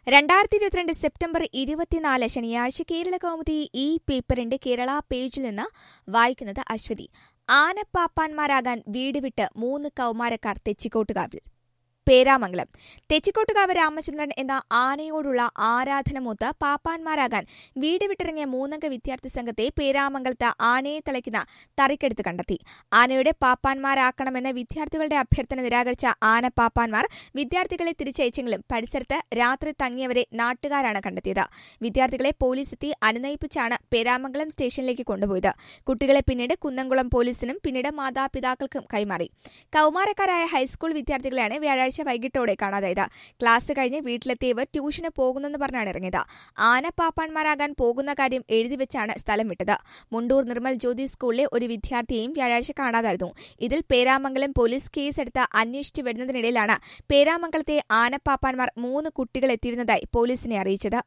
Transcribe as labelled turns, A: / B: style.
A: രണ്ടായിരത്തി ഇരുപത്തിരണ്ട് സെപ്റ്റംബർ ഇരുപത്തിനാല് ശനിയാഴ്ച കേരള കൗമുദി ഈ പേപ്പറിന്റെ കേരള പേജിൽ നിന്ന് വായിക്കുന്നത് അശ്വതി ആനപ്പാപ്പാന്മാരാകാൻ വീട് വിട്ട് മൂന്ന് കൗമാരക്കാർ തെച്ചിക്കോട്ടുകാവിൽ പേരാമംഗലം തെച്ചിക്കോട്ടുകാവ് രാമചന്ദ്രൻ എന്ന ആനയോടുള്ള ആരാധനമൂത്ത് പാപ്പാന്മാരാകാൻ വീട് വിട്ടിറങ്ങിയ മൂന്നംഗ വിദ്യാർത്ഥി സംഘത്തെ പേരാമംഗലത്ത് ആനയെ തളയ്ക്കുന്ന തറിക്കെടുത്ത് കണ്ടെത്തി ആനയുടെ പാപ്പാന്മാരാക്കണമെന്ന വിദ്യാർത്ഥികളുടെ അഭ്യർത്ഥന നിരാകരിച്ച ആന പാപ്പാന്മാർ വിദ്യാർത്ഥികളെ തിരിച്ചയച്ചെങ്കിലും പരിസരത്ത് രാത്രി തങ്ങിയവരെ നാട്ടുകാരാണ് കണ്ടെത്തിയത് വിദ്യാർത്ഥികളെ പോലീസെത്തി അനുനയിപ്പിച്ചാണ് പേരാമംഗലം സ്റ്റേഷനിലേക്ക് കൊണ്ടുപോയത് കുട്ടികളെ പിന്നീട് കുന്നംകുളം പോലീസിനും പിന്നീട് മാതാപിതാക്കൾക്കും കൈമാറി കൌമാരക്കാരായ ഹൈസ്കൂൾ വിദ്യാർത്ഥികളെയാണ് വ്യാഴാഴ്ച വൈകിട്ടോടെ കാണാതായത് ക്ലാസ് കഴിഞ്ഞ് വീട്ടിലെത്തിയവർ ട്യൂഷന് പോകുന്നെന്ന് പറഞ്ഞാണ് ഇറങ്ങിയത് ആന പാപ്പാന്മാരാകാൻ പോകുന്ന കാര്യം എഴുതിവെച്ചാണ് സ്ഥലം വിട്ടത് മുണ്ടൂർ നിർമ്മൽ ജ്യോതി സ്കൂളിലെ ഒരു വിദ്യാർത്ഥിയെയും വ്യാഴാഴ്ച കാണാതായിരുന്നു ഇതിൽ പേരാമംഗലം പോലീസ് കേസെടുത്ത് അന്വേഷിച്ചു വരുന്നതിനിടയിലാണ് പേരാമംഗലത്തെ ആനപ്പാപ്പാന്മാർ മൂന്ന് കുട്ടികൾ എത്തിയിരുന്നതായി പോലീസിനെ അറിയിച്ചത്